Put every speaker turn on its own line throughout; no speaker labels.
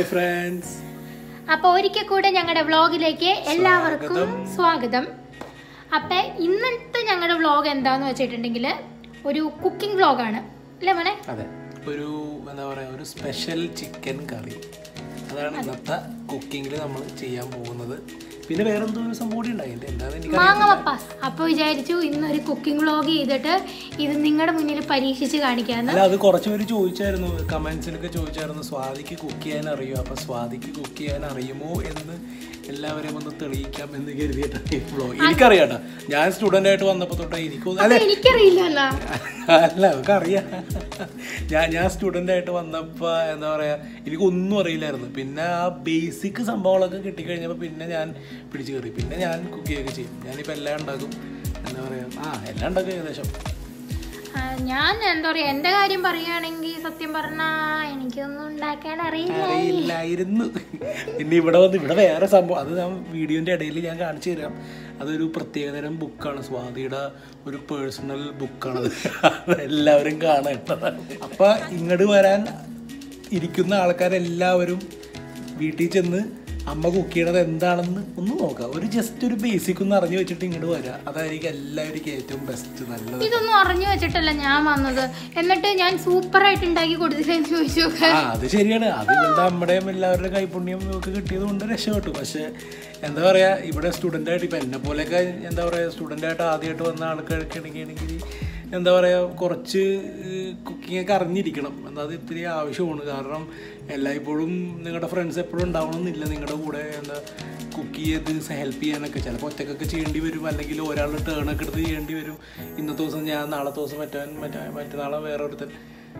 Friends
അപ്പൊ ഒരിക്കൽ കൂടെ ഞങ്ങളുടെ വ്ളോഗിലേക്ക് എല്ലാവർക്കും സ്വാഗതം അപ്പൊ ഇന്നത്തെ ഞങ്ങളുടെ വ്ളോഗ് എന്താന്ന് വെച്ചിട്ടുണ്ടെങ്കിൽ ഒരു കുക്കിംഗ് വ്ളോഗാണ് അല്ലേ മോനെ
അതെ ഒരു എന്താ പറയാ ഒരു സ്പെഷ്യൽ ചിക്കൻ കറി അതാണ് ഇന്നത്തെ കുക്കിങ്ങിൽ നമ്മൾ ചെയ്യാൻ പോകുന്നത് പിന്നെ വേറെ എന്തോ ഒരു സംഭവം കൂടി ഉണ്ടായി എന്താണെന്ന് എനിക്ക്
മാങ്ങ പപ്പാസ് അപ്പൊ വിചാരിച്ചു ഇന്നൊരു കുക്കിംഗ് വ്ളോഗ് ചെയ്തിട്ട് ഇത് നിങ്ങളുടെ മുന്നിൽ പരീക്ഷിച്ച് കാണിക്കാന്ന്
അല്ല അത് കുറച്ച് പേര് ചോദിച്ചായിരുന്നു കമന്റ്സിലൊക്കെ ചോദിച്ചായിരുന്നു സ്വാതിക്ക് കുക്ക് ചെയ്യാൻ അറിയുമോ അപ്പൊ സ്വാതിക്ക് കുക്ക് ചെയ്യാൻ അറിയുമോ എന്ന് എല്ലാവരെയും ഒന്ന് തെളിയിക്കാം എന്ന് കരുതിയിട്ടാണ് ഈ വ്ളോഗ് എനിക്കറിയാട്ടോ ഞാൻ സ്റ്റുഡൻ്റ് ആയിട്ട് വന്നപ്പോൾ തൊട്ടേ എനിക്കൊന്നും അല്ലെ
എനിക്കറിയില്ലല്ലോ
അല്ല നമുക്ക് അറിയാം ഞാൻ ഞാൻ സ്റ്റുഡൻ്റ് ആയിട്ട് വന്നപ്പോൾ എന്താ പറയുക എനിക്കൊന്നും അറിയില്ലായിരുന്നു പിന്നെ ആ ബേസിക് സംഭവങ്ങളൊക്കെ കിട്ടിക്കഴിഞ്ഞപ്പോൾ പിന്നെ ഞാൻ പിടിച്ചു കയറി പിന്നെ ഞാൻ കുക്ക് ചെയ്യുകയൊക്കെ ചെയ്യും ഞാനിപ്പോൾ എല്ലാം ഉണ്ടാക്കും എന്താ പറയുക ആ എല്ലാം ഉണ്ടാക്കും ഏകദേശം
ആ, ഞാൻ എന്താ പറയാ എന്റെ കാര്യം പറയുകയാണെങ്കിൽ സത്യം പറഞ്ഞാ എനിക്കൊന്നും ഉണ്ടാക്കാൻ അറിയില്ല
അറിയില്ലായിരുന്നു പിന്നെ ഇവിടെ വന്ന് ഇവിടെ വേറെ സംഭവം അത് ഞാൻ വീഡിയോൻ്റെ ഇടയിൽ ഞാൻ കാണിച്ചു തരാം അതൊരു പ്രത്യേകതരം ബുക്കാണ് സ്വാതിയുടെ ഒരു പേഴ്സണൽ ബുക്കാണത് അത് എല്ലാവരും കാണേണ്ടതാണ് അപ്പം ഇങ്ങോട്ട് വരാൻ ഇരിക്കുന്ന ആൾക്കാരെല്ലാവരും വീട്ടിൽ ചെന്ന് അമ്മ കുക്ക് ചെയ്യണത് എന്താണെന്ന് ഒന്ന് നോക്കാം ഒരു ജസ്റ്റ് ഒരു ബേസിക് ഒന്ന് അറിഞ്ഞു വെച്ചിട്ട് ഇങ്ങോട്ട് വരാം അതായിരിക്കും എല്ലാവർക്കും ഏറ്റവും ബെസ്റ്റ് നല്ലത്
ഇതൊന്നും അറിഞ്ഞു വെച്ചിട്ടല്ല ഞാൻ വന്നത് എന്നിട്ട് ഞാൻ സൂപ്പർ ആയിട്ട് ഉണ്ടാക്കി കൊടുത്തില്ലെന്ന് ചോദിച്ചു
ആ അത് ശരിയാണ് അത് ഇവളുടെ അമ്മയുടെയും എല്ലാവരുടെയും കൈപുണ്യം ഒക്കെ കിട്ടിയത് കൊണ്ട് രക്ഷപ്പെട്ടു പക്ഷെ എന്താ പറയാ ഇവിടെ സ്റ്റുഡൻ്റ് ആയിട്ട് ഇപ്പം എന്നെ പോലെയൊക്കെ എന്താ പറയുക സ്റ്റുഡൻ്റ് ആയിട്ട് ആദ്യമായിട്ട് വന്ന ആൾക്കാരൊക്കെ ആണെങ്കിൽ എന്താ പറയുക കുറച്ച് കുക്കിംഗ് ഒക്കെ അറിഞ്ഞിരിക്കണം എന്നത് ഇത്തിരി ആവശ്യമാണ് കാരണം എല്ലായ്പ്പോഴും നിങ്ങളുടെ ഫ്രണ്ട്സ് എപ്പോഴും ഉണ്ടാവണമെന്നില്ല നിങ്ങളുടെ കൂടെ എന്താ കുക്ക് ചെയ്ത് ഹെൽപ്പ് ചെയ്യാനൊക്കെ ചിലപ്പോൾ ഒറ്റക്കൊക്കെ ചെയ്യേണ്ടി വരും അല്ലെങ്കിൽ ഒരാളുടെ ടേണൊക്കെ എടുത്ത് ചെയ്യേണ്ടി വരും ഇന്നത്തെ ദിവസം ഞാൻ നാളത്തെ ദിവസം മറ്റവൻ മറ്റേ മറ്റന്നാളെ വേറെ ഒരുത്തൻ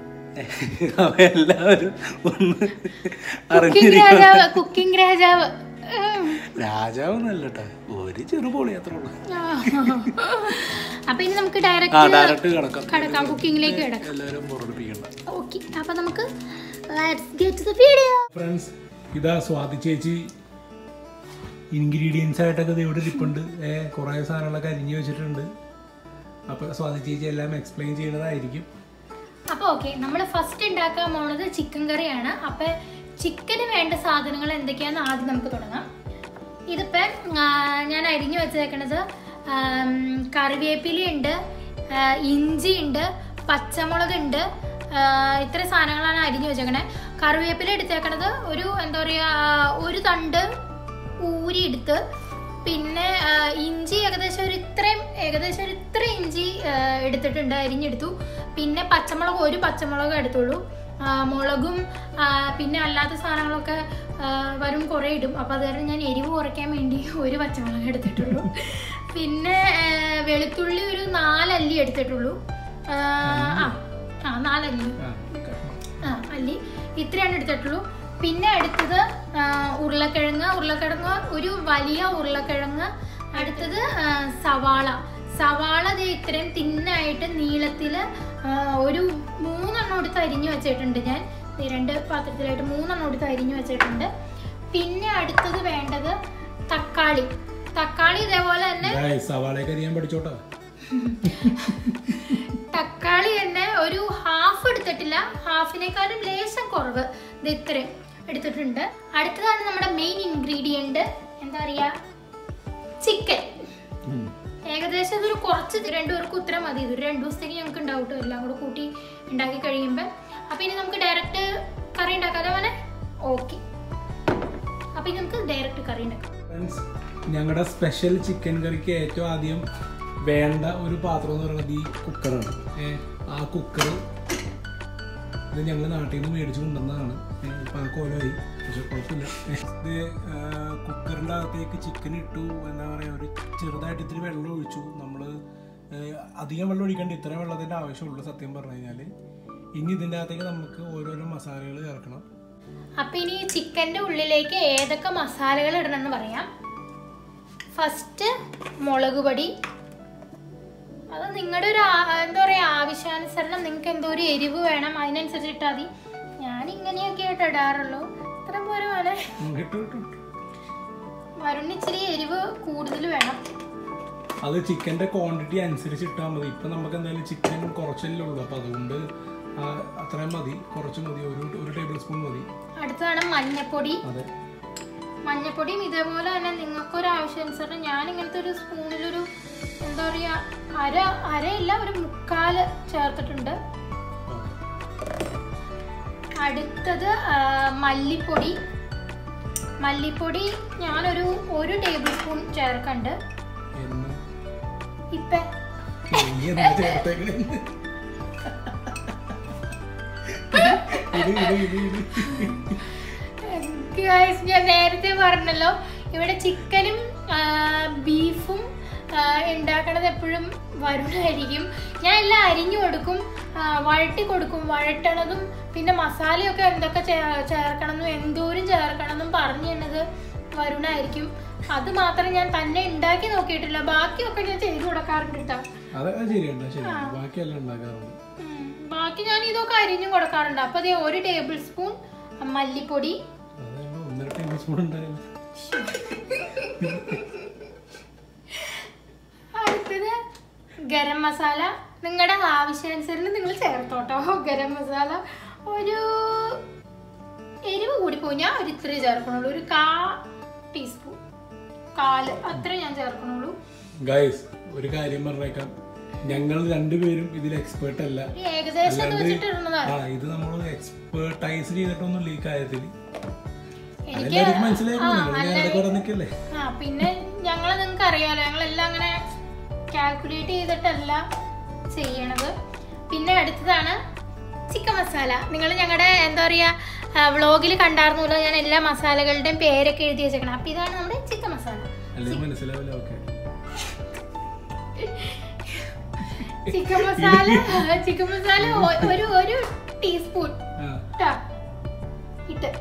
എല്ലാവരും ഒന്ന്
കുക്കിംഗ്
അറിഞ്ഞിരിക്കണം
രാജാവ് കുക്കിംഗ് രാജാവ് ഉം.
രാജാവ് നല്ലട്ടാ ഒരു ചെറു പൊളി അത്ര ഉള്ളു
ആ. അപ്പൊ ഇനി നമുക്ക്
ആ
ഡയറക്റ്റ്
ഡയറക്റ്റ് കിടക്കാം
കടക്കാം കുക്കിങ്ങിലേക്ക് കിടക്കാം
എല്ലാവരും മുരടിപ്പിക്കണ്ട
ഓക്കെ അപ്പൊ നമുക്ക് let's get the video
friends ഇതാ സ്വാതി ചേച്ചി ഇൻഗ്രീഡിയൻസ് ആയിട്ടൊക്കെ ദേ ഇവിടെ ഇരിപ്പുണ്ട് ഏ കുറേ സാധനങ്ങളൊക്കെ അരിഞ്ഞു വെച്ചിട്ടുണ്ട് അപ്പോൾ സ്വാതി ചേച്ചി എല്ലാം എക്സ്പ്ലെയിൻ ചെയ്യുന്നതായിരിക്കും
അപ്പോൾ ഓക്കെ നമ്മൾ ഫസ്റ്റ് ഉണ്ടാക്കാൻ പോണത് ചിക്കൻ കറിയാണ് അപ്പോൾ ചിക്കന് വേണ്ട സാധനങ്ങൾ എന്തൊക്കെയാണെന്ന് ആദ്യം നമുക്ക് തുടങ്ങാം ഇതിപ്പം ആ, ഞാൻ അരിഞ്ഞു വെച്ചേക്കണത് ആം, കറിവേപ്പിലയുണ്ട് ആ, ഇഞ്ചിയുണ്ട് പച്ചമുളകുണ്ട് ആ, ഇത്ര സാധനങ്ങളാണ് അരിഞ്ഞു വെച്ചേക്കണേ കറിവേപ്പില എടുത്തേക്കണത് ഒരു എന്താ പറയുക ഒരു തണ്ട് ഊരി എടുത്ത് പിന്നെ ആ, ഇഞ്ചി ഏകദേശം ഒരു ഇത്രയും ഏകദേശം ഒരു ഇത്ര ഇഞ്ചി ആ, എടുത്തിട്ടുണ്ട് അരിഞ്ഞെടുത്തു പിന്നെ പച്ചമുളക് ഒരു പച്ചമുളക് എടുത്തുള്ളൂ ആ, മുളകും ആ, പിന്നെ അല്ലാത്ത സാധനങ്ങളൊക്കെ ആ, വരും കുറേ ഇടും അപ്പോൾ അത് കാരണം ഞാൻ എരിവ് കുറയ്ക്കാൻ വേണ്ടി ഒരു പച്ചമുളക് എടുത്തിട്ടുള്ളൂ പിന്നെ ആ, വെളുത്തുള്ളി ഒരു നാലല്ലി എടുത്തിട്ടുള്ളൂ ആ, ആ ആ നാലല്ലി ആ അല്ലി ഇത്രയാണ് എടുത്തിട്ടുള്ളൂ പിന്നെ അടുത്തത് ആ, ഉരുളക്കിഴങ്ങ് ഉരുളക്കിഴങ്ങ് ഒരു വലിയ ഉരുളക്കിഴങ്ങ് അടുത്തത് ആ, സവാള സവാള ദേ ഇത്രയും തിന്നായിട്ട് നീളത്തിൽ ഒരു മൂന്നെണ്ണം എടുത്ത് അരിഞ്ഞു വെച്ചിട്ടുണ്ട് ഞാൻ ദേ രണ്ട് പാത്രത്തിലായിട്ട് മൂന്നെണ്ണം എടുത്ത് അരിഞ്ഞു വെച്ചിട്ടുണ്ട് പിന്നെ അടുത്തത് വേണ്ടത് തക്കാളി തക്കാളി ഇതേപോലെ തന്നെ
സവാളയൊക്കെ അറിയാൻ പഠിച്ചോട്ടോ
തക്കാളി തന്നെ ഒരു ഹാഫ് എടുത്തിട്ടില്ല ഹാഫിനേക്കാളും ലേശം കുറവ് ഇത് ഇത്രയും എടുത്തിട്ടുണ്ട് അടുത്തതാണ് നമ്മുടെ മെയിൻ ഇൻഗ്രീഡിയന്റ് എന്താ പറയാ ചിക്കൻ ഏകദേശം ഇതൊരു കുറച്ച് രണ്ടുപേർക്ക് ഉത്തരം മതി ഇതൊരു രണ്ടു ദിവസത്തേക്ക് ഞങ്ങൾക്ക് ഉണ്ടാവും കേട്ടോ എല്ലാം കൂടെ കൂട്ടി ഉണ്ടാക്കി കഴിയുമ്പോൾ അപ്പൊ ഇനി നമുക്ക് ഡയറക്റ്റ് കറി ഉണ്ടാക്കാതെ വേണേ ഓക്കെ അപ്പൊ ഇനി നമുക്ക് ഡയറക്റ്റ് കറി ഉണ്ടാക്കാം
ഫ്രണ്ട്സ് ഞങ്ങളുടെ സ്പെഷ്യൽ ചിക്കൻ കറിക്ക് ഏറ്റവും ആദ്യം വേണ്ട ഒരു പാത്രം എന്ന് പറയുന്നത് ഈ കുക്കറാണ് ഏ, ആ കുക്കർ ഇത് ഞങ്ങൾ നാട്ടിൽ നിന്ന് മേടിച്ചു കൊണ്ടുവന്നതാണ് ഏ, ഇപ്പം ആ കോലമായി പക്ഷെ കുഴപ്പമില്ല ഏ, ഇത് കുക്കറിൻ്റെ അകത്തേക്ക് ചിക്കൻ ഇട്ടു എന്താ പറയുക ഒരു ചെറുതായിട്ട് ഇത്തിരി വെള്ളം ഒഴിച്ചു നമ്മൾ അധികം വെള്ളം ഒഴിക്കേണ്ട ഇത്രയും വെള്ളത്തിൻ്റെ ആവശ്യമുള്ളൂ സത്യം പറഞ്ഞു കഴിഞ്ഞാൽ ഇനി ഇതിൻ്റെ അകത്തേക്ക് നമുക്ക് ഓരോരോ മസാലകൾ ചേർക്കണം
അപ്പൊ ഇനി ചിക്കന്റെ ഉള്ളിലേക്ക് ഏതൊക്കെ മസാലകൾ ഇടണമെന്ന് പറയാം ഫസ്റ്റ് മുളക് പൊടി അത് നിങ്ങളുടെ ഒരു ആ- എന്താ പറയാ ആവശ്യാനുസരണം നിങ്ങൾക്ക് എന്തോ ഒരു എരിവ് വേണം അതിനനുസരിച്ച് ഇട്ടാൽ മതി ഞാൻ ഇങ്ങനെയൊക്കെ ആയിട്ട് ഇടാറുള്ളൂ ഇത്ര പോലെ പോലെ
ഉം, ഇട്ടു ഇട്ടു ഇട്ടു.
വരുണിന് ഇച്ചിരി എരിവ് കൂടുതൽ വേണം
അത് ചിക്കൻ്റെ ക്വാണ്ടിറ്റി അനുസരിച്ച് ഇട്ടാൽ മതി ഇപ്പം നമുക്ക് എന്തായാലും ചിക്കൻ കുറച്ചല്ലേ ഉള്ളൂ അപ്പം അതുകൊണ്ട് ആ, അത്രയും മതി കുറച്ച് മതി ഒരു ഒരു ടേബിൾ സ്പൂൺ മതി
അടുത്തതാണ് മഞ്ഞപ്പൊടി
അതെ
മഞ്ഞപ്പൊടിയും ഇതേപോലെ തന്നെ നിങ്ങൾക്കൊരു ആവശ്യാനുസരണം ഞാൻ ഇങ്ങനത്തെ ഒരു സ്പൂണിലൊരു എന്താ പറയാ അര അരയില്ല ഒരു മുക്കാല് ചേർത്തിട്ടുണ്ട് അടുത്തത് ആ, മല്ലിപ്പൊടി മല്ലിപ്പൊടി ഞാനൊരു ഒരു ടേബിൾ സ്പൂൺ ചേർക്കണ്ട്
എന്ന്
ഇപ്പൊ
നീ എന്താ ചേർത്തേക്കണെ? ഇത് ഇത് ഇത് ഇത്.
Guys, ഞാൻ നേരത്തെ പറഞ്ഞല്ലോ ഇവിടെ ചിക്കനും ബീഫും ഉണ്ടാക്കണത് എപ്പോഴും വരുണായിരിക്കും ഞാൻ എല്ലാം അരിഞ്ഞു കൊടുക്കും ആ, വഴട്ടി കൊടുക്കും വഴട്ടണതും പിന്നെ മസാലയൊക്കെ എന്തൊക്കെ ചേ- ചേർക്കണമെന്നും എന്തോരം ചേർക്കണമെന്നും പറഞ്ഞു തന്നത് വരുണായിരിക്കും അത് മാത്രം ഞാൻ തന്നെ ഉണ്ടാക്കി നോക്കിയിട്ടില്ല ബാക്കിയൊക്കെ ഞാൻ ചെയ്തു കൊടുക്കാറുണ്ട് കേട്ടോ
അതെ അത് ശരിയാണ് അത് ശരിയാണ് ബാക്കിയെല്ലാം ഉണ്ടാക്കാറുണ്ട്
ഉം. ബാക്കി ഞാൻ ഇതൊക്കെ അരിഞ്ഞു കൊടുക്കാറുണ്ട് അപ്പൊ ദേ ഒരു ടേബിൾ സ്പൂൺ മല്ലിപ്പൊടി
അതായത് ഒന്നര ടേബിൾ സ്പൂൺ ഉണ്ടായിരുന്നു
അടുത്തത് ഗരം മസാല നിങ്ങളുടെ ആവശ്യാനുസരണം നിങ്ങൾ ചേർത്തോട്ടോ ഗരം മസാല ഒരു എരിവ് കൂടി പോയി ഞാൻ ഒരു ഇത്ര ചേർക്കണുള്ളൂ ഒരു കാ ടീസ്പൂൺ കാല് അത്ര ഞാൻ ചേർക്കണുള്ളൂ
ഗൈസ് ഒരു കാര്യം പറഞ്ഞേക്കാം ഞങ്ങൾ രണ്ടുപേരും ഇതിൽ എക്സ്പേർട്ട് അല്ല
ഒരു ഏകദേശം ഇത് വെച്ചിട്ട് ഇടുന്നതാണ്
ആ ഇത് നമ്മൾ എക്സ്പേർട്ടൈസ് ചെയ്തിട്ടൊന്നുമില്ല ഈ കാര്യത്തിൽ
എനിക്ക്
അതെല്ലാവർക്കും മനസ്സിലായിരുന്നു നിങ്ങൾ നേരത്തെ കുറെ നിൽക്കല്ലേ
ആ പിന്നെ ഞങ്ങളെ നിങ്ങൾക്ക് അറിയാലോ ഞങ്ങളെല്ലാം അങ്ങനെ കാൽക്കുലേറ്റ് ചെയ്തിട്ടല്ല ചെയ്യണത് പിന്നെ അടുത്തതാണ് ചിക്കൻ മസാല നിങ്ങൾ ഞങ്ങളുടെ എന്താ പറയുക വ്ളോഗിൽ കണ്ടായിരുന്നല്ലോ ഞാൻ എല്ലാ മസാലകളുടെയും പേരൊക്കെ എഴുതി വെച്ചേക്കണം അപ്പം ഇതാണ് നമ്മുടെ ചിക്കൻ മസാല
അല്ലെങ്കിൽ മനസ്സിലാവില്ല okay
chicken masala chicken masala ഒ- ഒരു ഒരു ടീസ്പൂൺ
ആ
ട്ടാ. ഇട്ട്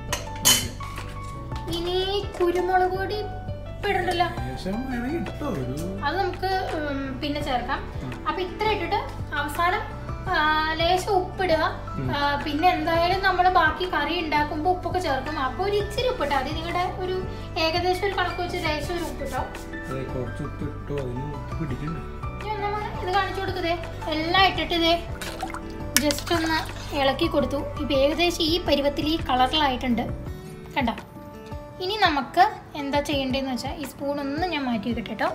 ഇനി കുരുമുളക് പൊടി ഇടണ്ടല്ലോ
ശേഷം വേണമെങ്കിൽ ഇട്ടോ ഒരു
അത് നമുക്ക് ഉം, പിന്നെ ചേർക്കാം അപ്പൊ ഇത്ര ഇട്ടിട്ട് അവസാനം ആ, ലേശം ഉപ്പിടുക ആ, പിന്നെ എന്തായാലും നമ്മൾ ബാക്കി കറി ഉണ്ടാക്കുമ്പോൾ ഉപ്പൊക്കെ ചേർക്കും അപ്പോൾ ഒരു ഇച്ചിരി ഉപ്പിട്ടാൽ മതി നിങ്ങളുടെ ഒരു ഏകദേശം ഒരു കണക്ക് വെച്ച് ലേശം ഒരു ഉപ്പിട്ടോ
അതെ കുറച്ച് ഉപ്പ് ഇട്ടോ അതിന് ഉപ്പ് പിടിക്കണ്ട
ഞാൻ എന്നാ മോനെ ഇത് കാണിച്ചു കൊടുക്കതേ എല്ലാം ഇട്ടിട്ട് ഇതേ ജസ്റ്റ് ഒന്ന് ഇളക്കി കൊടുത്തു ഇപ്പം ഏകദേശം ഈ പരുവത്തിൽ ഈ കളറിലായിട്ടുണ്ട് കണ്ടോ ഇനി നമുക്ക് എന്താ ചെയ്യേണ്ടതെന്ന് വെച്ചാൽ ഈ സ്പൂൺ ഒന്ന് ഞാൻ മാറ്റി വെക്കട്ടെ കേട്ടോ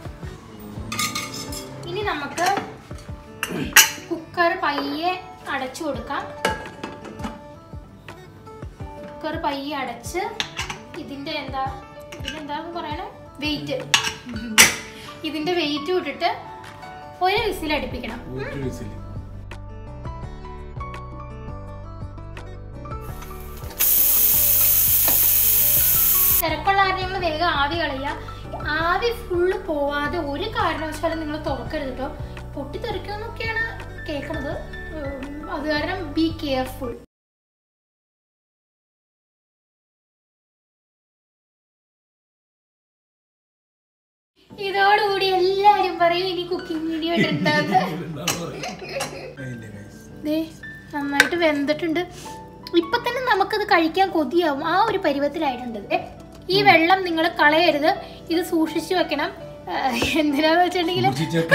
ഇനി നമുക്ക് കുക്കർ പയ്യെ അടച്ചു കൊടുക്കാം കുക്കർ പയ്യെ അടച്ച് ഇതിൻ്റെ എന്താ ഇതിൻ്റെ എന്താന്ന് പറയണേ വെയിറ്റ് ഇതിൻ്റെ വെയിറ്റ് ഇട്ടിട്ട് ഒരു വിസിൽ അടുപ്പിക്കണം
ഒരു വിസിൽ
തിരക്കുള്ള ആരും നിങ്ങൾ വേഗം ആവി കളയുക ആവി ഫുള്ള് പോവാതെ ഒരു കാരണവശാലും നിങ്ങൾ തുറക്കരുത് കേട്ടോ പൊട്ടിത്തെറിക്കുമെന്നൊക്കെയാണ് കേൾക്കണത് ഉം, അത് കാരണം ബി കെയർഫുൾ ഇതോടുകൂടി എല്ലാരും പറയും ഇനി കുക്കിംഗ് വീഡിയോ ഇടണ്ടെന്ന് ദേ നന്നായിട്ട് വെന്തിട്ടുണ്ട് ഇപ്പൊ തന്നെ നമുക്കത് കഴിക്കാൻ കൊതിയാവും ആ ഒരു പരുവത്തിലായിട്ടുണ്ട് ദേ, ഈ വെള്ളം നിങ്ങൾ കളയരുത് ഇത് സൂക്ഷിച്ചു വെക്കണം ആ, എന്തിനാന്ന് വെച്ചിട്ടുണ്ടെങ്കിൽ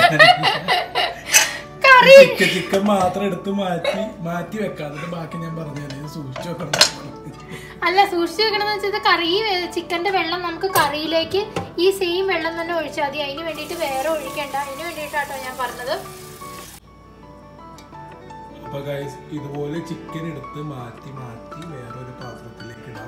കറി
ചിക്കൻ ചിക്കൻ മാത്രം എടുത്ത് മാറ്റി മാറ്റി വെക്കാം എന്നിട്ട് ബാക്കി ഞാൻ പറഞ്ഞു തരാം ഇത് സൂക്ഷിച്ചു വെക്കണം
അല്ല സൂക്ഷിച്ചു വെക്കണമെന്ന് വെച്ചാൽ കറി ചിക്കന്റെ വെള്ളം നമുക്ക് കറിയിലേക്ക് ഈ സെയിം വെള്ളം തന്നെ ഒഴിച്ചാൽ മതി അതിന് വേണ്ടിയിട്ട് വേറെ ഒഴിക്കണ്ട അതിന് വേണ്ടിയിട്ടാട്ടോ ഞാൻ പറഞ്ഞത്
അപ്പൊ ഗൈസ് ഇതുപോലെ ചിക്കൻ എടുത്ത് മാറ്റി മാറ്റി വേറൊരു പാത്രത്തിലേക്ക് ഇടാം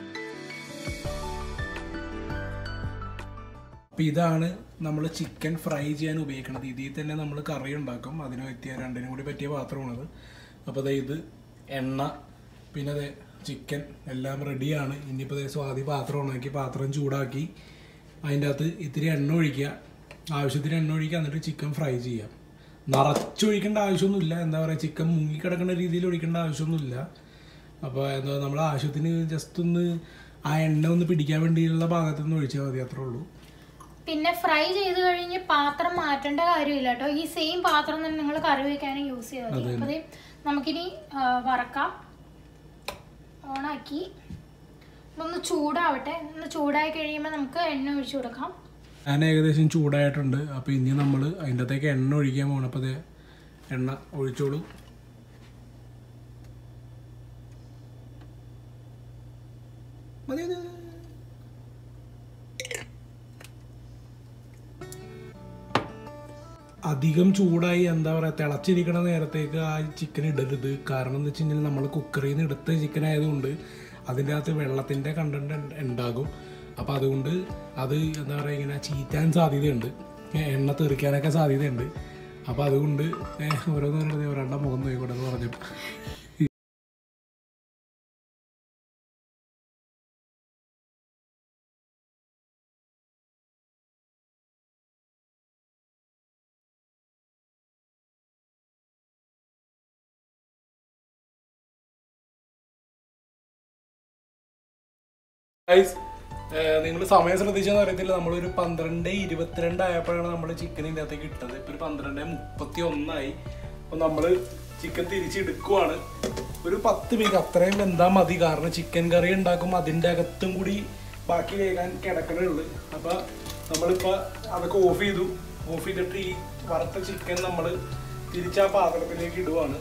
അപ്പൊ ഇതാണ് നമ്മൾ ചിക്കൻ ഫ്രൈ ചെയ്യാൻ ഉപയോഗിക്കുന്നത് ഇതിൽ തന്നെ നമ്മൾ കറി ഉണ്ടാക്കും അതിന് പറ്റിയ രണ്ടിനും കൂടി പറ്റിയ പാത്രമാണത് അപ്പോൾ ദേ ഇത് എണ്ണ പിന്നെ ദേ ചിക്കൻ എല്ലാം റെഡിയാണ് ഇനിയിപ്പോൾ ദേ സ്വാതി പാത്രം ഉണക്കി പാത്രം ചൂടാക്കി അതിൻ്റെ അകത്ത് ഇത്തിരി എണ്ണ ഒഴിക്കുക ആവശ്യത്തിന് എണ്ണ ഒഴിക്കുക എന്നിട്ട് ചിക്കൻ ഫ്രൈ ചെയ്യാം നിറച്ചൊഴിക്കേണ്ട ആവശ്യമൊന്നുമില്ല എന്താ പറയുക ചിക്കൻ മുങ്ങിക്കിടക്കുന്ന രീതിയിൽ ഒഴിക്കേണ്ട ആവശ്യമൊന്നുമില്ല അപ്പോൾ എന്താ നമ്മൾ ആവശ്യത്തിന് ജസ്റ്റ് ഒന്ന് ആ എണ്ണ ഒന്ന് പിടിക്കാൻ വേണ്ടിയുള്ള ഭാഗത്തു നിന്ന് ഒഴിച്ചാൽ മതി അത്രേ ഉള്ളൂ
പിന്നെ ഫ്രൈ ചെയ്ത് കഴിഞ്ഞ് പാത്രം മാറ്റേണ്ട കാര്യമില്ല കേട്ടോ ഈ സെയിം പാത്രം തന്നെ നിങ്ങൾ കറി വയ്ക്കാനും യൂസ് ചെയ്താൽ മതി അപ്പോൾ ദേ നമുക്കിനി ആ, വറക്കാം ഓണാക്കി ഒന്ന് ചൂടാവട്ടെ ഒന്ന് ചൂടായി കഴിയുമ്പോൾ നമുക്ക് എണ്ണ ഒഴിച്ചു കൊടുക്കാം
ഞാൻ ഏകദേശം ചൂടായിട്ടുണ്ട് അപ്പോൾ ഇനി നമ്മൾ അതിൻ്റെ അകത്തേക്ക് എണ്ണ ഒഴിക്കാൻ പോകണം അപ്പോൾ ദേ എണ്ണ ഒഴിച്ചോളൂ മതി മതി മതി. അധികം ചൂടായി എന്താ പറയുക തിളച്ചിരിക്കണ നേരത്തേക്ക് ആ ചിക്കൻ ഇടരുത് കാരണം എന്ന് വെച്ച് കഴിഞ്ഞാൽ നമ്മൾ കുക്കറിൽ നിന്ന് എടുത്ത ചിക്കൻ ആയതുകൊണ്ട് അതിൻ്റെ അകത്ത് വെള്ളത്തിൻ്റെ കണ്ടന്റ് ഉണ്ടാകും അപ്പോൾ അതുകൊണ്ട് അത് എന്താ പറയുക ഇങ്ങനെ ചീറ്റാൻ സാധ്യതയുണ്ട് ഏ, എണ്ണ തെറിക്കാനൊക്കെ സാധ്യതയുണ്ട് അപ്പോൾ അതുകൊണ്ട് ഏ, ഓരോന്ന് പറയുന്നത് ഒരെണ്ണം മുഖം നോക്കിക്കൂടെ എന്ന് പറഞ്ഞപ്പോൾ നിങ്ങൾ സമയം ശ്രദ്ധിച്ചെന്ന് അറിയത്തില്ല നമ്മളൊരു പന്ത്രണ്ട് ഇരുപത്തിരണ്ട് ആയപ്പോഴാണ് നമ്മൾ ചിക്കൻ ഇതിൻ്റെ അകത്തേക്ക് ഇട്ടത് ഇപ്പൊ ഒരു പന്ത്രണ്ട് മുപ്പത്തി ഒന്നായി അപ്പൊ നമ്മള് ചിക്കൻ തിരിച്ചെടുക്കുവാണ് ഒരു പത്ത് മിനിറ്റ് അത്രയും വെന്താ മതി കാരണം ചിക്കൻ കറി ഉണ്ടാക്കുമ്പോൾ അതിൻ്റെ അകത്തും കൂടി ബാക്കി വേകാൻ കിടക്കണേ ഉള്ളു അപ്പൊ നമ്മളിപ്പോ അതൊക്കെ ഓഫ് ചെയ്തു ഓഫ് ചെയ്തിട്ട് ഈ വറുത്ത ചിക്കൻ നമ്മൾ തിരിച്ച് ആ പാത്രത്തിലേക്ക് ഇടുവാണ്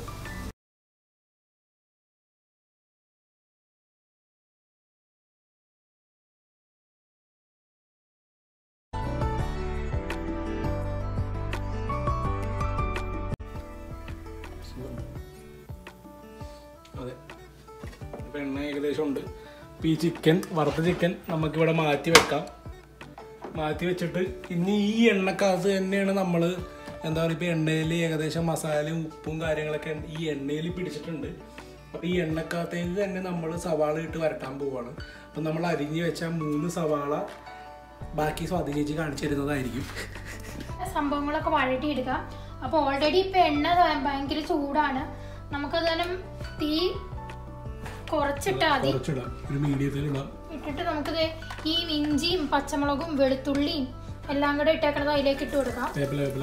അതെ ഇപ്പൊ എണ്ണ ഏകദേശം ഉണ്ട് ഇപ്പൊ ഈ ചിക്കൻ വറുത്ത ചിക്കൻ നമുക്കിവിടെ മാറ്റി വെക്കാം മാറ്റി വെച്ചിട്ട് ഇനി ഈ എണ്ണക്കകത്ത് തന്നെയാണ് നമ്മൾ എന്താ പറയുക ഇപ്പോൾ എണ്ണയിൽ ഏകദേശം മസാലയും ഉപ്പും കാര്യങ്ങളൊക്കെ ഈ എണ്ണയിൽ പിടിച്ചിട്ടുണ്ട് അപ്പോൾ ഈ എണ്ണക്കകത്തേക്ക് തന്നെ നമ്മൾ സവാള ഇട്ട് വരട്ടാൻ പോവാണ് അപ്പം നമ്മൾ അരിഞ്ഞ് വെച്ച മൂന്ന് സവാള ബാക്കി സ്വാതി ചേച്ചി കാണിച്ചു തരുന്നതായിരിക്കും
സംഭവങ്ങളൊക്കെ വഴട്ടിയെടുക്കുക അപ്പോൾ ഓൾറെഡി ഇപ്പം എണ്ണ ഭ- ഭയങ്കര ചൂടാണ് നമുക്കത് കാരണം തീ കുറച്ചിട്ടാൽ മതി
കുറച്ചിടാം ഒരു മീഡിയത്തിൽ ഇടാം
ഇട്ടിട്ട് നമുക്കിത് ഈ ഇഞ്ചിയും പച്ചമുളകും വെളുത്തുള്ളിയും എല്ലാം കൂടെ ഇട്ടേക്കണത് അതിലേക്ക് ഇട്ട് കൊടുക്കാം
വേപ്പില വേപ്പില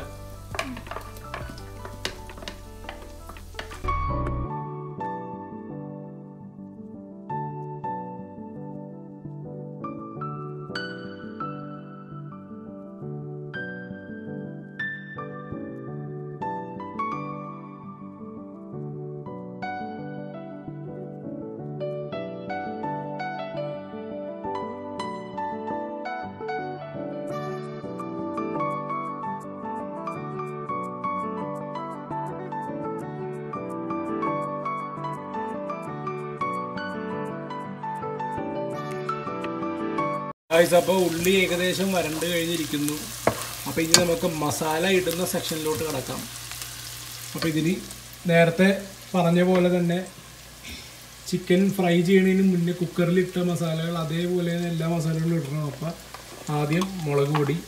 ഗായ്സ് അപ്പോൾ ഉള്ളി ഏകദേശം വരണ്ട് കഴിഞ്ഞിരിക്കുന്നു അപ്പോൾ ഇനി നമുക്ക് മസാല ഇടുന്ന സെക്ഷനിലോട്ട് കിടക്കാം അപ്പോൾ ഇതിന് നേരത്തെ പറഞ്ഞ പോലെ തന്നെ ചിക്കൻ ഫ്രൈ ചെയ്യണതിന് മുന്നേ കുക്കറിൽ ഇട്ട മസാലകൾ അതേപോലെ തന്നെ എല്ലാ മസാലകളും ഇടണം അപ്പോൾ ആദ്യം മുളക് പൊടി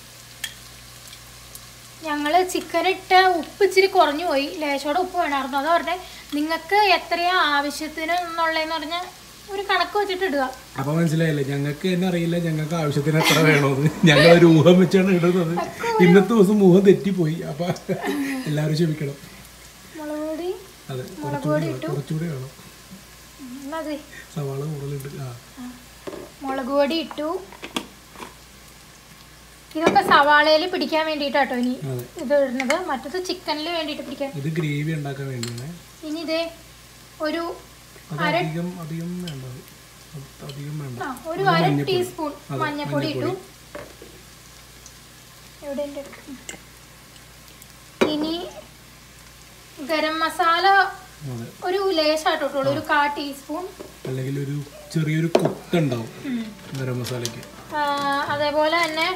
ഞങ്ങൾ ചിക്കൻ ഇട്ട ഉപ്പ് ഇച്ചിരി കുറഞ്ഞു പോയി ലേശോടെ ഉപ്പ് വേണമായിരുന്നു അതാ പറഞ്ഞേ നിങ്ങൾക്ക് എത്രയാ ആവശ്യത്തിന് എന്നുള്ളതെന്ന് പറഞ്ഞാൽ ഒരു കണക്ക് വെച്ചിട്ട് ഇടുക
അപ്പോൾ മനസ്സിലായില്ലേ ഞങ്ങൾക്ക് തന്നെ അറിയില്ല ഞങ്ങൾക്ക് ആവശ്യത്തിന് എത്ര വേണമെന്ന് ഞങ്ങളൊരു ഊഹം വെച്ചാണ് ഇടുന്നത് ഇന്നത്തെ ദിവസം ഊഹം തെറ്റിപ്പോയി അപ്പോൾ എല്ലാവരും ക്ഷമിക്കണം
മുളക് പൊടി
അതെ കുറച്ചുകൂടി വേണം, കുറച്ചുകൂടി വേണം
എന്നാ അത്
സവാള കൂടുതലുണ്ട് ആ
മുളക് പൊടി ഇട്ടു ഇതൊക്കെ സവാളയിൽ പിടിക്കാൻ വേണ്ടിയിട്ടാട്ടോ ഇനി
അതെ
ഇത് ഇടുന്നത് മറ്റത് ചിക്കനിൽ വേണ്ടിയിട്ട് പിടിക്കാൻ
ഇത് ഗ്രേവി ഉണ്ടാക്കാൻ വേണ്ടിയാണ്
ഇനി ഇതേ ഒരു
അത് അധികം അധികം വേണ്ട അത് അധികം വേണ്ട
ആ ഒരു അര ടീസ്പൂൺ മഞ്ഞൾപ്പൊടി ഇട്ടു എവിടെ ഉണ്ട്? ഇനി ഗരം മസാല
അതെ
ഒരു ലേശായിട്ടോട്ടുള്ളൂ ഒരു കാ ടീസ്പൂൺ
അല്ലെങ്കിൽ ഒരു ചെറിയൊരു കുത്തുണ്ടാവും ഗരം മസാലയ്ക്ക്
ആ, അതേപോലെ തന്നെ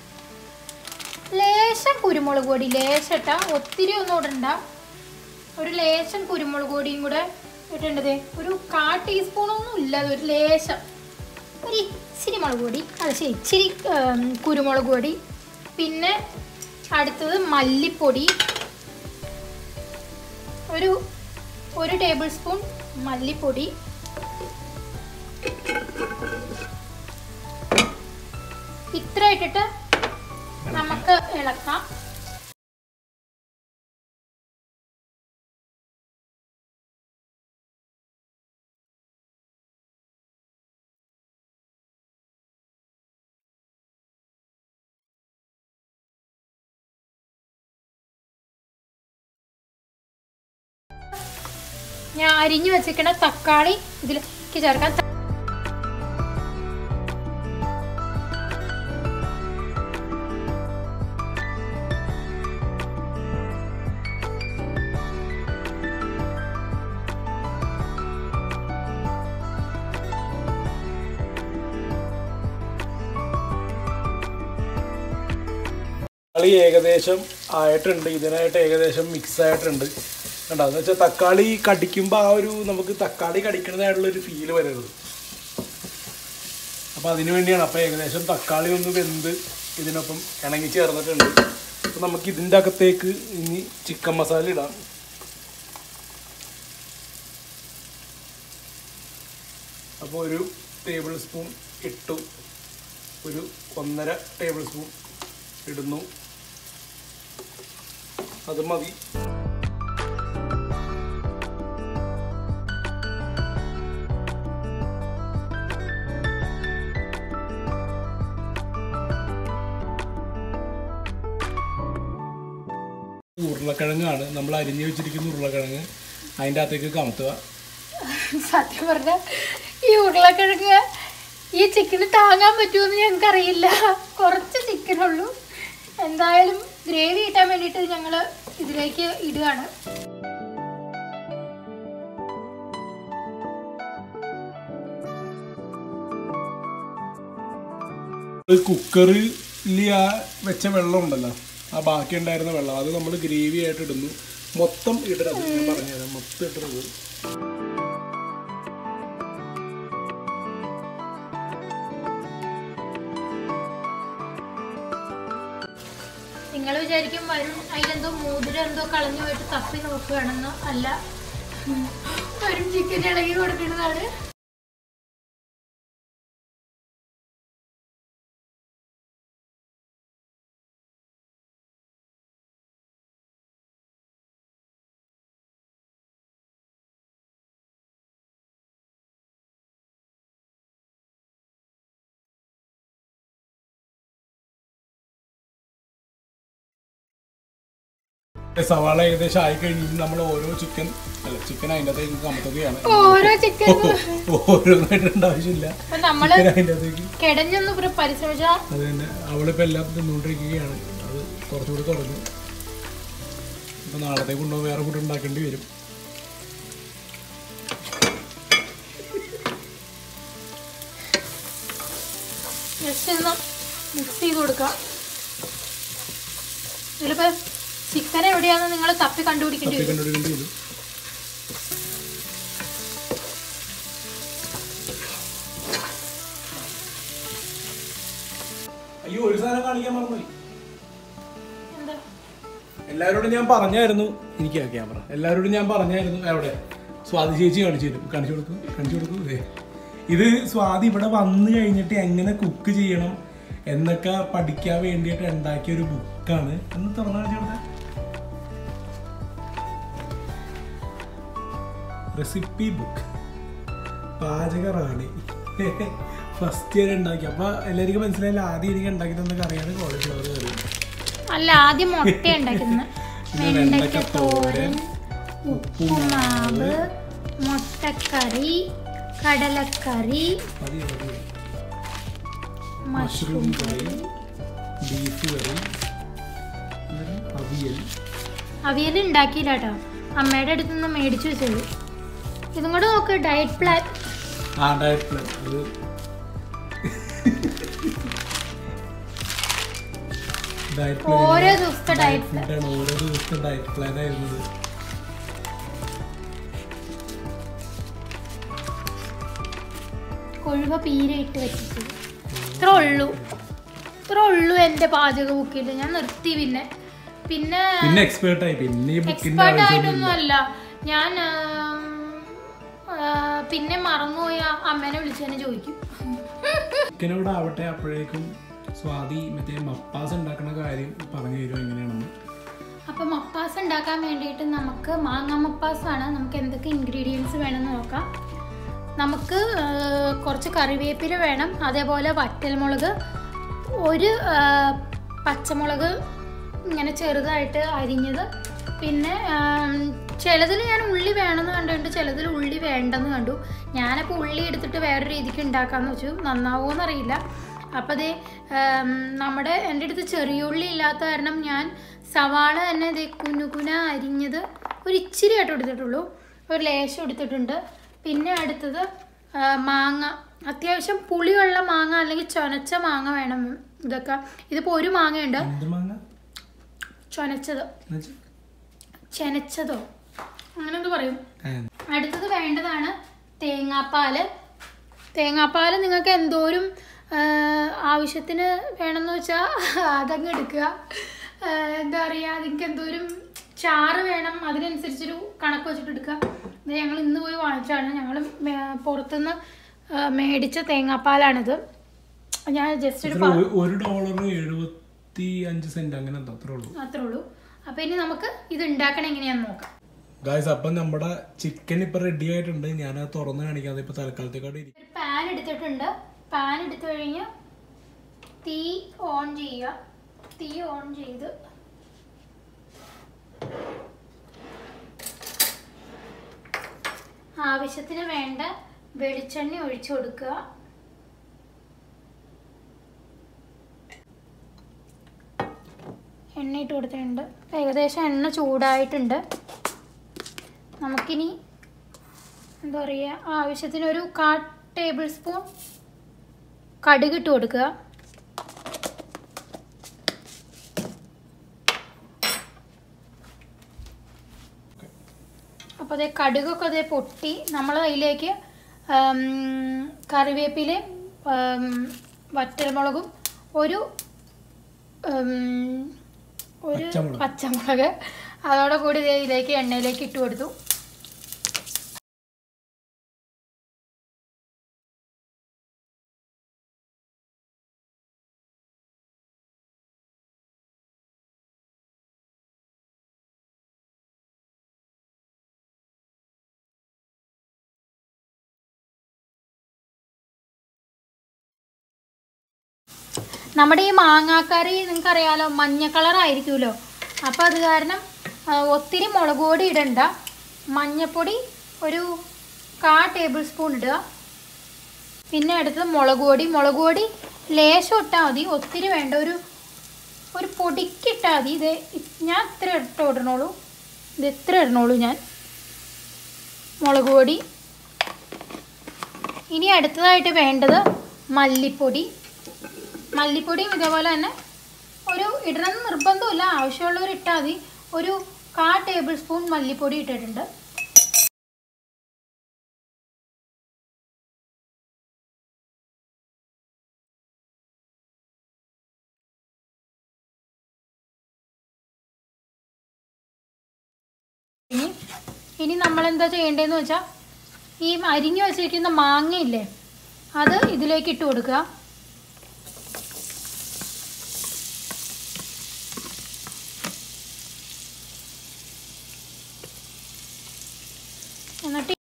ലേശം കുരുമുളക് പൊടി ലേശട്ട ഒത്തിരി ഒന്നും ഇടണ്ട ഒരു ലേശം കുരുമുളക് പൊടിയും കൂടെ ഇട്ടേണ്ടത് ഒരു കാ ടീസ്പൂണൊന്നും ഇല്ല അത് ഒരു ലേശം ഒരു ഇച്ചിരി മുളക് പൊടി അത് ശരി ഇച്ചിരി ഉം, കുരുമുളക് പൊടി പിന്നെ അടുത്തത് മല്ലിപ്പൊടി ഒരു ഒരു ടേബിൾ സ്പൂൺ മല്ലിപ്പൊടി ഇത്ര ഇട്ടിട്ട് നമുക്ക് ഇളക്കാം ഞാൻ അരിഞ്ഞു വെച്ചിരിക്കുന്ന തക്കാളി ഇതിലേക്ക് ചേർക്കാം
തക്കാളി ഏകദേശം ആയിട്ടുണ്ട് ഇതിനായിട്ട് ഏകദേശം മിക്സ് ആയിട്ടുണ്ട് കണ്ടോ എന്ന് വെച്ചാൽ തക്കാളി കടിക്കുമ്പോൾ ആ ഒരു നമുക്ക് തക്കാളി കടിക്കുന്നതായിട്ടുള്ള ഒരു ഫീല് വരരുത് അപ്പോൾ അതിന് വേണ്ടിയാണ് അപ്പോൾ ഏകദേശം തക്കാളി ഒന്ന് വെന്ത് ഇതിനൊപ്പം ഇണങ്ങി ചേർന്നിട്ടുണ്ട് അപ്പോൾ നമുക്ക് ഇതിൻ്റെ അകത്തേക്ക് ഇനി ചിക്കൻ മസാല ഇടാം അപ്പോൾ ഒരു ടേബിൾ സ്പൂൺ ഇട്ടു ഒരു ഒന്നര ടേബിൾ സ്പൂൺ ഇടുന്നു അത് മതി ഉരുളക്കിഴങ്ങാണ് നമ്മൾ അരിഞ്ഞു വെച്ചിരിക്കുന്ന ഉരുളക്കിഴങ്ങ് അതിൻ്റെ അകത്തേക്ക് കമത്തുക
സത്യം പറഞ്ഞ ഈ ഉരുളക്കിഴങ്ങ് ഈ ചിക്കന് താങ്ങാൻ പറ്റുമെന്ന് ഞങ്ങൾക്ക് അറിയില്ല കുറച്ച് ചിക്കനുള്ളൂ എന്തായാലും ഗ്രേവി കിട്ടാൻ വേണ്ടിയിട്ട് ഞങ്ങൾ ഇതിലേക്ക് ഇടുകയാണ്
കുക്കറിൽ ആ വെച്ച വെള്ളം ഉണ്ടല്ലോ ആ ബാക്കി ഉണ്ടായിരുന്ന വെള്ളം അത് നമ്മൾ ഗ്രേവി ആയിട്ട് ഇടുന്നു മൊത്തം ഇടരുത് ഞാൻ പറഞ്ഞുതരാം മൊത്തം ഇടരുത്
നിങ്ങൾ വിചാരിക്കും വരും അതിലെന്തോ മോതിരം എന്തോ കളഞ്ഞു പോയിട്ട് തപ്പി നോക്കുകയാണെന്ന് അല്ല വരും ചിക്കൻ ഇളകി കൊടുക്കുന്നതാണ്
സവാള ഏകദേശം ആയി കഴിഞ്ഞ് നമ്മൾ ഓരോ ചിക്കൻ അല്ല ചിക്കൻ അതിൻ്റെ അകത്തേക്ക് കമത്തുകയാണ്
ഓരോ ചിക്കൻ
ഓരോന്നായിട്ടുണ്ട് ആവശ്യമില്ല
അപ്പൊ നമ്മള്
ചിക്കൻ അതിൻ്റെ അകത്തേക്ക്
കിടഞ്ഞൊന്ന് ഇപ്പൊ പരിശ്രമിച്ചാൽ
അത് തന്നെ അവളിപ്പോൾ എല്ലാം തിന്നുകൊണ്ടിരിക്കുകയാണ് അത് കുറച്ചുകൂടി കുറഞ്ഞു ഇപ്പം നാളത്തേക്ക് കൊണ്ടുപോയി വേറെ ഫുഡ് ഉണ്ടാക്കേണ്ടി വരും
ജസ്റ്റ് ഒന്ന് മിക്സ് ചെയ്ത് കൊടുക്കാം ഇതിലിപ്പോ ചിക്കൻ എവിടെയാന്ന് നിങ്ങൾ തപ്പി കണ്ടുപിടിക്കേണ്ടി
തപ്പി
വരും
കണ്ടുപിടിക്കേണ്ടി വരും അയ്യോ ഒരു സാധനം കാണിക്കാൻ മറന്നുപോയി
എന്താ
എല്ലാവരോടും ഞാൻ പറഞ്ഞായിരുന്നു എനിക്ക് ആ ക്യാമറ എല്ലാവരോടും ഞാൻ പറഞ്ഞായിരുന്നു എവിടെ സ്വാതി ചേച്ചി കാണിച്ചു തരും കാണിച്ചു കൊടുക്കും കാണിച്ചു കൊടുക്കും ഇതേ ഇത് സ്വാതി ഇവിടെ വന്നു കഴിഞ്ഞിട്ട് എങ്ങനെ കുക്ക് ചെയ്യണം എന്നൊക്കെ പഠിക്കാൻ വേണ്ടിയിട്ട് ഉണ്ടാക്കിയ ഒരു ബുക്കാണ് എന്ന് തുറന്നു കാണിച്ചു കൊടുത്തേ റെസിപ്പി ബുക്ക് പാചക റാണി ഫസ്റ്റ് ഇയർ ഉണ്ടാക്കി അപ്പൊ എല്ലാവർക്കും മനസ്സിലായില്ല ആദ്യം എനിക്ക് ഉണ്ടാക്കി തന്നൊക്കെ അറിയാതെ കോളിഫ്ലവർ കറി
അല്ല ആദ്യം മുട്ട ഉണ്ടാക്കുന്നത് വെണ്ടയ്ക്ക തോരൻ ഉപ്പുമാവ് മുട്ടക്കറി കടലക്കറി
മതി മതി
മഷ്റൂം
മഷ്റൂം കറി ബീഫ് കറി പിന്നെ അവിയൽ
അവിയൽ ഉണ്ടാക്കിയില്ല കേട്ടോ അമ്മയുടെ അടുത്ത് നിന്ന് മേടിച്ചു വെച്ചത് ഇതും കൂടെ നോക്ക് ഡയറ്റ് പ്ലാൻ
ആ ഡയറ്റ് പ്ലാൻ അത് ഡയറ്റ് പ്ലാൻ
ഓരോ ദിവസത്തെ ഡയറ്റ് പ്ലാൻ
ഫുഡാണ് ഓരോ ദിവസത്തെ ഡയറ്റ് പ്ലാൻ ആയിരുന്നത്
കൊഴുവ പീര ഇട്ട് വെച്ചിട്ട് ഇത്ര ഉള്ളൂ ഇത്ര ഉള്ളൂ എൻ്റെ പാചക ബുക്കിൽ ഞാൻ നിർത്തി പിന്നെ പിന്നെ
പിന്നെ എക്സ്പേർട്ട് ആയി പിന്നെ ഈ ബുക്കിന്റെ
എക്സ്പേർട്ട്
ആവശ്യമൊന്നും
ആയിട്ടൊന്നും അല്ല ഞാൻ ആം, ആ, പിന്നെ മറന്നുപോയ അമ്മേനെ വിളിച്ച് തന്നെ ചോദിക്കും
ചിക്കനോട് ആവട്ടെ അപ്പോഴേക്കും സ്വാതി മറ്റേ മപ്പാസ് ഉണ്ടാക്കുന്ന കാര്യം പറഞ്ഞു തരും എങ്ങനെയാണെന്ന്
അപ്പം മപ്പാസ് ഉണ്ടാക്കാൻ വേണ്ടിയിട്ട് നമുക്ക് മാങ്ങ മപ്പാസ് ആണ് നമുക്ക് എന്തൊക്കെ ഇൻഗ്രീഡിയൻസ് വേണമെന്ന് നോക്കാം നമുക്ക് ആ, കുറച്ച് കറിവേപ്പില വേണം അതേപോലെ വറ്റൽമുളക് ഒരു ആ, പച്ചമുളക് ഇങ്ങനെ ചെറുതായിട്ട് അരിഞ്ഞത് പിന്നെ ചിലതിൽ ഞാൻ ഉള്ളി വേണമെന്ന് കണ്ടുകൊണ്ട് ചിലതിൽ ഉള്ളി വേണ്ടെന്ന് കണ്ടു ഞാനപ്പോൾ ഉള്ളി എടുത്തിട്ട് വേറെ രീതിക്ക് ഉണ്ടാക്കാമെന്ന് വെച്ചു നന്നാവുമോ അറിയില്ല അപ്പോൾ അതേ നമ്മുടെ എൻ്റെ അടുത്ത് ചെറിയ ഉള്ളി ഇല്ലാത്ത കാരണം ഞാൻ സവാള തന്നെ ഇതേ കുനുകുന അരിഞ്ഞത് ഒരു ഇച്ചിരി ആയിട്ട് എടുത്തിട്ടുള്ളൂ ഒരു ലേശം എടുത്തിട്ടുണ്ട് പിന്നെ അടുത്തത് ആ, മാങ്ങ അത്യാവശ്യം പുളിയുള്ള മാങ്ങ അല്ലെങ്കിൽ ചൊനച്ച മാങ്ങ വേണം ഇതൊക്കെ ഇതിപ്പോൾ ഒരു മാങ്ങയുണ്ട്
എന്ത് മാങ്ങ
ചൊനച്ചതോ
എന്നുവെച്ചാ,
ചെനച്ചതോ അങ്ങനെ എന്ത് പറയും
ഏ,
അടുത്തത് വേണ്ടതാണ് തേങ്ങാപ്പാല് തേങ്ങാപ്പാൽ നിങ്ങൾക്ക് എന്തോരം ആ, ആവശ്യത്തിന് വേണമെന്ന് വെച്ചാൽ അതങ്ങ് എടുക്കുക ആ, എന്താ പറയുക നിങ്ങൾക്ക് എന്തോരം ചാറ് വേണം അതിനനുസരിച്ചൊരു കണക്ക് വെച്ചിട്ട് എടുക്കുക ഇത് ഞങ്ങൾ ഇന്ന് പോയി വാങ്ങിച്ചാണ് ഞങ്ങൾ പുറത്തുനിന്ന് ആ, മേടിച്ച തേങ്ങാപ്പാലാണിത് ഞാൻ ജസ്റ്റ് ഒരു
ഇത്ര ഒരു- ഒരു ഡോളറിന് എഴുപത്തി അഞ്ച് സെന്റ് അങ്ങനെ എന്തോ അത്രേ ഉള്ളൂ
മാത്രമേ ഉള്ളൂ അപ്പോൾ ഇനി നമുക്ക് ഇത് ഉണ്ടാക്കണം എങ്ങനെയാണെന്ന് നോക്കാം
ഗായ്സ് അപ്പം നമ്മുടെ ചിക്കൻ ഇപ്പൊ റെഡി ആയിട്ടുണ്ട് ഞാൻ അത് തുറന്ന് കാണിക്കാതെ ഇപ്പൊ തൽക്കാലത്തേക്കാട് ഇരിക്കും
ഒരു പാൻ എടുത്തിട്ടുണ്ട് പാൻ എടുത്തു കഴിഞ്ഞ് തീ ഓൺ ചെയ്യുക തീ ഓൺ ചെയ്ത് ആവശ്യത്തിന് വേണ്ട വെളിച്ചെണ്ണ ഒഴിച്ചു കൊടുക്കുക എണ്ണ ഇട്ട് കൊടുത്തിട്ടുണ്ട് ഏകദേശം എണ്ണ ചൂടായിട്ടുണ്ട് നമുക്കിനി എന്താ പറയുക ആവശ്യത്തിനൊരു കാ ടേബിൾ സ്പൂൺ കടുക് ഇട്ട് കൊടുക്കുക അപ്പോൾ അതേ കടുകൊക്കെ അതേ പൊട്ടി നമ്മൾ അതിലേക്ക് ആം, കറിവേപ്പിലയും ആം, വറ്റൽമുളകും ഒരു ഉം, ഒരു
പച്ചമുളക്.
പച്ചമുളക് അതോടെ കൂടി ദേ ഇതിലേക്ക് എണ്ണയിലേക്ക് ഇട്ട് കൊടുത്തു നമ്മുടെ ഈ മാങ്ങാക്കറി നിങ്ങൾക്ക് അറിയാലോ മഞ്ഞ കളർ ആയിരിക്കുമല്ലോ അപ്പോൾ അത് കാരണം ആ, ഒത്തിരി മുളക് പൊടി ഇടണ്ട മഞ്ഞപ്പൊടി ഒരു കാ ടേബിൾ സ്പൂൺ ഇടുക പിന്നെ അടുത്തത് മുളക് പൊടി മുളക് പൊടി ലേശം ഇട്ടാൽ മതി ഒത്തിരി വേണ്ട ഒരു ഒരു പൊടിക്കിട്ടാൽ മതി ഇത് ഇ- ഞാൻ ഇത്ര ഇട്ട് ഇടണോളൂ ഇത് ഇത്ര ഇടണോളൂ ഞാൻ മുളക് പൊടി ഇനി അടുത്തതായിട്ട് വേണ്ടത് മല്ലിപ്പൊടി മല്ലിപ്പൊടിയും ഇതേപോലെ തന്നെ ഒരു ഇടണം നിർബന്ധമില്ല ആവശ്യമുള്ളവർ ഇട്ടാൽ മതി ഒരു കാ ടേബിൾ സ്പൂൺ മല്ലിപ്പൊടി ഇട്ടിട്ടുണ്ട് ഇനി ഇനി നമ്മൾ എന്താ ചെയ്യേണ്ടതെന്ന് വെച്ചാൽ ഈ അരിഞ്ഞു വെച്ചിരിക്കുന്ന മാങ്ങയില്ലേ അത് ഇതിലേക്ക് ഇട്ട് കൊടുക്കുക എന്നിട്ട്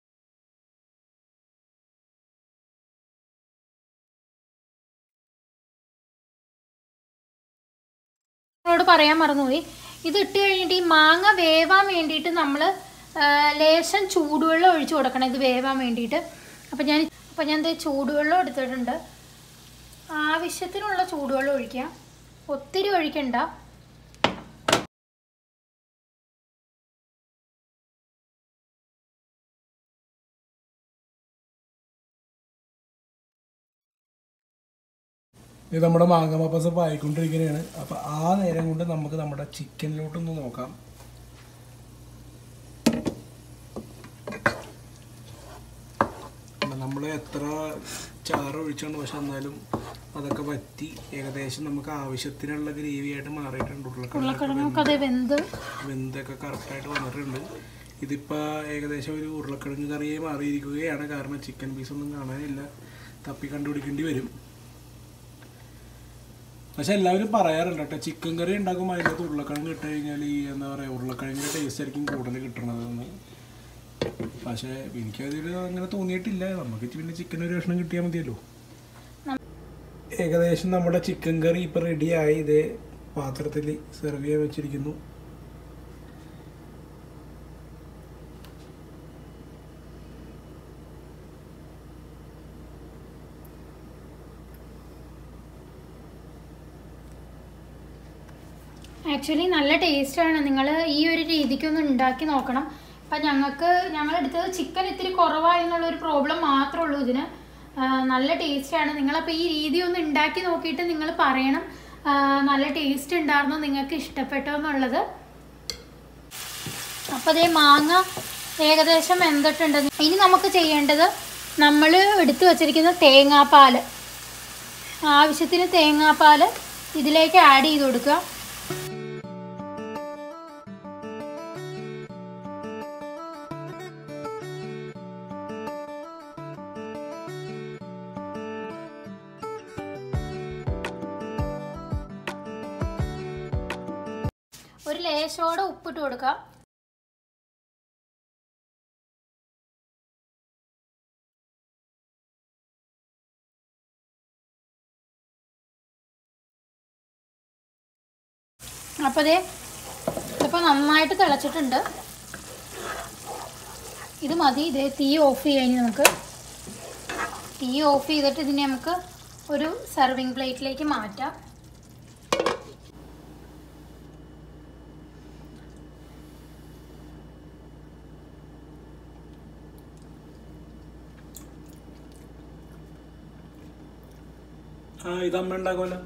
നിങ്ങളോട് പറയാൻ മറന്നുപോയി ഇത് ഇട്ട് കഴിഞ്ഞിട്ട് ഈ മാങ്ങ വേവാൻ വേണ്ടിയിട്ട് നമ്മൾ ലേശം ചൂടുവെള്ളം ഒഴിച്ചു കൊടുക്കണം ഇത് വേവാൻ വേണ്ടിയിട്ട് അപ്പം ഞാൻ അപ്പം ഞാൻ ദേ ചൂടുവെള്ളം എടുത്തിട്ടുണ്ട് ആവശ്യത്തിനുള്ള ചൂടുവെള്ളം ഒഴിക്കാം ഒത്തിരി ഒഴിക്കണ്ട
ഇത് നമ്മുടെ മാങ്ങാമപ്പസപ്പ് ആയിക്കൊണ്ടിരിക്കുകയാണ് അപ്പൊ ആ നേരം കൊണ്ട് നമുക്ക് നമ്മുടെ ചിക്കനിലോട്ടൊന്ന് നോക്കാം നമ്മൾ എത്ര ചാറ് ഒഴിച്ചാണ് പക്ഷെ എന്നാലും അതൊക്കെ പറ്റി ഏകദേശം നമുക്ക് ആവശ്യത്തിനുള്ള ഗ്രേവി ആയിട്ട് മാറിയിട്ടുണ്ട് ഉരുളക്കിഴങ്ങ്
ഉരുളക്കിഴങ്ങൊക്കെ അതേ വെന്ത്
വെന്തൊക്കെ കറക്റ്റായിട്ട് വന്നിട്ടുണ്ട് ഇതിപ്പോൾ ഏകദേശം ഒരു ഉരുളക്കിഴങ്ങ് കറിയെ മാറിയിരിക്കുകയാണ് കാരണം ചിക്കൻ പീസൊന്നും കാണാനില്ല തപ്പി കണ്ടുപിടിക്കേണ്ടി വരും പക്ഷെ എല്ലാവരും പറയാറുണ്ട് കേട്ടോ ചിക്കൻ കറി ഉണ്ടാക്കുമ്പോൾ അതിനകത്ത് ഉരുളക്കിഴങ്ങ് ഇട്ട് കഴിഞ്ഞാൽ ഈ എന്താ പറയുക ഉരുളക്കിഴങ്ങിൻ്റെ ടേസ്റ്റ് ആയിരിക്കും കൂടുതൽ കിട്ടണതെന്ന് പക്ഷേ എനിക്കതിൽ അങ്ങനെ തോന്നിയിട്ടില്ല നമുക്ക് പിന്നെ ചിക്കൻ ഒരു കഷ്ണം കിട്ടിയാൽ മതിയല്ലോ ഏകദേശം നമ്മുടെ ചിക്കൻ കറി ഇപ്പം റെഡിയായി ഇതേ പാത്രത്തിൽ സെർവ് ചെയ്യാൻ വെച്ചിരിക്കുന്നു
ആക്ച്വലി നല്ല ടേസ്റ്റാണ് നിങ്ങൾ ഈ ഒരു രീതിക്കൊന്ന് ഉണ്ടാക്കി നോക്കണം അപ്പം ഞങ്ങൾക്ക് ഞങ്ങളെടുത്തത് ചിക്കൻ ഇത്തിരി കുറവായി എന്നുള്ളൊരു പ്രോബ്ലം മാത്രമേ ഉള്ളൂ ഇതിന് ആ, നല്ല ടേസ്റ്റാണ് നിങ്ങളപ്പോൾ ഈ രീതി ഒന്ന് ഉണ്ടാക്കി നോക്കിയിട്ട് നിങ്ങൾ പറയണം ആ, നല്ല ടേസ്റ്റ് ഉണ്ടായിരുന്നു നിങ്ങൾക്ക് ഇഷ്ടപ്പെട്ടോ എന്നുള്ളത് അപ്പോൾ അതേ മാങ്ങ ഏകദേശം വെന്തിട്ടുണ്ട് ഇനി നമുക്ക് ചെയ്യേണ്ടത് നമ്മൾ എടുത്തു വച്ചിരിക്കുന്ന തേങ്ങാപ്പാൽ ആവശ്യത്തിന് തേങ്ങാപ്പാൽ ഇതിലേക്ക് ആഡ് ചെയ്ത് കൊടുക്കുക ഒരു ലേശോടെ ഉപ്പിട്ട് കൊടുക്കുക അപ്പോൾ ദേ ഇതിപ്പോൾ നന്നായിട്ട് തിളച്ചിട്ടുണ്ട് ഇത് മതി ഇതേ തീ ഓഫ് ചെയ്യാൻ നമുക്ക് തീ ഓഫ് ചെയ്തിട്ട് ഇതിനെ നമുക്ക് ഒരു സർവിങ് പ്ലേറ്റിലേക്ക് മാറ്റാം
ആ ഇത് അമ്മ ഉണ്ടാക്കുമല്ലോ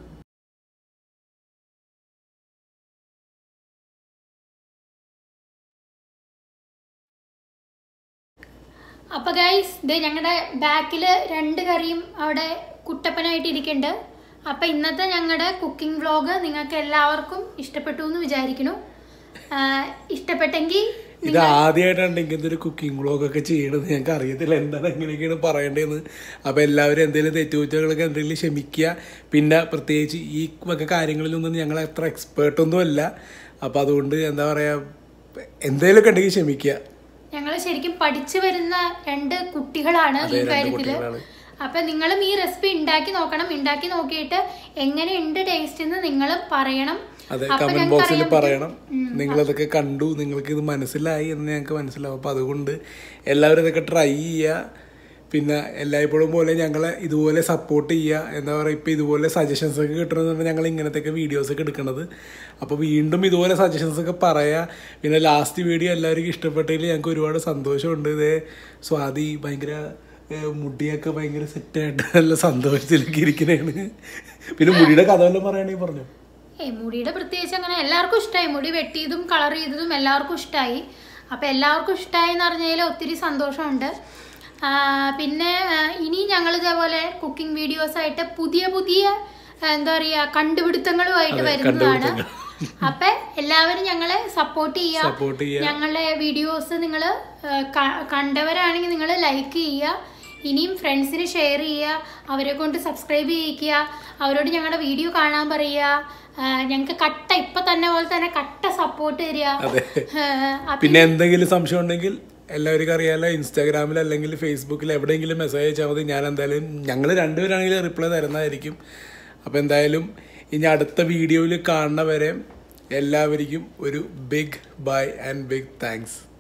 അപ്പൊ ഗൈസ് ഇത് ഞങ്ങളുടെ ബാക്കിൽ രണ്ട് കറിയും അവിടെ കുട്ടപ്പനായിട്ട് ഇരിക്കുന്നുണ്ട് അപ്പൊ ഇന്നത്തെ ഞങ്ങളുടെ കുക്കിംഗ് വ്ലോഗ് നിങ്ങൾക്ക് എല്ലാവർക്കും ഇഷ്ടപ്പെട്ടു എന്ന് വിചാരിക്കുന്നു ആ, ഇഷ്ടപ്പെട്ടെങ്കിൽ
ഇത് ആദ്യമായിട്ടാണ് ഇങ്ങനത്തെ ഒരു കുക്കിംഗ് വ്ളോഗ് ഒക്കെ ചെയ്യണത് ഞങ്ങൾക്ക് അറിയത്തില്ല എന്താണ് എങ്ങനെയൊക്കെയാണ് പറയേണ്ടതെന്ന് അപ്പോൾ എല്ലാവരും എന്തെങ്കിലും തെറ്റുകുറ്റങ്ങളൊക്കെ എന്തെങ്കിലും ക്ഷമിക്കുക പിന്നെ പ്രത്യേകിച്ച് ഈ വക കാര്യങ്ങളിലൊന്നും ഞങ്ങൾ അത്ര എക്സ്പേർട്ടൊന്നും അല്ല അപ്പോൾ അതുകൊണ്ട് എന്താ പറയുക എന്തെങ്കിലുമൊക്കെ ഉണ്ടെങ്കിൽ ക്ഷമിക്കുക
ഞങ്ങൾ ശരിക്കും പഠിച്ചു വരുന്ന രണ്ട് കുട്ടികളാണ് ഈ
രണ്ട്
കാര്യത്തില്
കുട്ടികളാണ്.
അപ്പൊ നിങ്ങളും ഈ റെസിപ്പി ഉണ്ടാക്കി നോക്കണം ഉണ്ടാക്കി നോക്കിയിട്ട് എങ്ങനെയുണ്ട് ടേസ്റ്റ് എന്ന് നിങ്ങൾ പറയണം
അതെ
അപ്പൊ
കമന്റ്
ഞങ്ങൾക്ക്
ബോക്സിൽ
അറിയാൻ
പറയണം നിങ്ങളിതൊക്കെ കണ്ടു നിങ്ങൾക്ക് ഇത് മനസ്സിലായി എന്ന് ഞങ്ങൾക്ക് മനസ്സിലാവും അപ്പോൾ അതുകൊണ്ട് എല്ലാവരും ഇതൊക്കെ ട്രൈ ചെയ്യുക പിന്നെ എല്ലായ്പ്പോഴും പോലെ ഞങ്ങളെ ഇതുപോലെ സപ്പോർട്ട് ചെയ്യുക എന്താ പറയുക ഇപ്പോൾ ഇതുപോലെ സജഷൻസ് ഒക്കെ കിട്ടണമെന്നുണ്ടെങ്കിൽ ഞങ്ങൾ ഇങ്ങനത്തെയൊക്കെ വീഡിയോസ് ഒക്കെ എടുക്കുന്നത് അപ്പോൾ വീണ്ടും ഇതുപോലെ സജഷൻസ് ഒക്കെ പറയുക പിന്നെ ലാസ്റ്റ് വീഡിയോ എല്ലാവർക്കും ഇഷ്ടപ്പെട്ടതിൽ ഞങ്ങൾക്ക് ഒരുപാട് സന്തോഷമുണ്ട് ഇതേ സ്വാതി ഭയങ്കര ഏഹ്, മുടിയൊക്കെ ഭയങ്കര സെറ്റായിട്ട് നല്ല സന്തോഷത്തിലേക്ക് ഇരിക്കണേണ് പിന്നെ മുടിയുടെ കഥ വല്ലതും പറയുകയാണെങ്കിൽ പറഞ്ഞു
ഏ മുടിയുടെ പ്രത്യേകിച്ച് അങ്ങനെ എല്ലാവർക്കും ഇഷ്ടമായി മുടി വെട്ടിയതും കളർ ചെയ്തതും എല്ലാവർക്കും ഇഷ്ടമായി അപ്പം എല്ലാവർക്കും ഇഷ്ടമായി എന്ന് പറഞ്ഞതിൽ ഒത്തിരി സന്തോഷമുണ്ട് ആ, പിന്നെ ആ, ഇനി ഞങ്ങൾ ഇതേപോലെ കുക്കിംഗ് വീഡിയോസ് ആയിട്ട് പുതിയ പുതിയ ആ, എന്താ പറയുക കണ്ടുപിടുത്തങ്ങളുമായിട്ട്
അതെ,
വരുന്നതാണ്
കണ്ടുപിടുത്തങ്ങൾ.
അപ്പൊ എല്ലാവരും ഞങ്ങളെ സപ്പോർട്ട് ചെയ്യുക
സപ്പോർട്ട് ചെയ്യുക
ഞങ്ങളുടെ വീഡിയോസ് നിങ്ങൾ കണ്ടവരാണെങ്കിൽ നിങ്ങൾ ലൈക്ക് ചെയ്യുക ഇനിയും ഫ്രണ്ട്സിന് ഷെയർ ചെയ്യുക അവരെ കൊണ്ട് സബ്സ്ക്രൈബ് ചെയ്യിക്കുക അവരോട് ഞങ്ങളുടെ വീഡിയോ കാണാൻ പറയുക ഞങ്ങൾക്ക് കട്ട ഇപ്പൊ തന്നെ പോലെ തന്നെ കട്ട സപ്പോർട്ട് തരിക
അതെ.
ആ, അപ്പൊ
പിന്നെ എന്തെങ്കിലും സംശയം ഉണ്ടെങ്കിൽ എല്ലാവർക്കും അറിയാലോ ഇൻസ്റ്റാഗ്രാമിൽ അല്ലെങ്കിൽ ഫേസ്ബുക്കിൽ എവിടെയെങ്കിലും മെസ്സേജ് അയച്ചാൽ മതി ഞാൻ എന്തായാലും ഞങ്ങൾ രണ്ടുപേരാണെങ്കിലും റിപ്ലൈ തരുന്നതായിരിക്കും അപ്പോൾ എന്തായാലും ഇനി അടുത്ത വീഡിയോയിൽ കാണുന്നവരെ എല്ലാവർക്കും ഒരു big bye and big thanks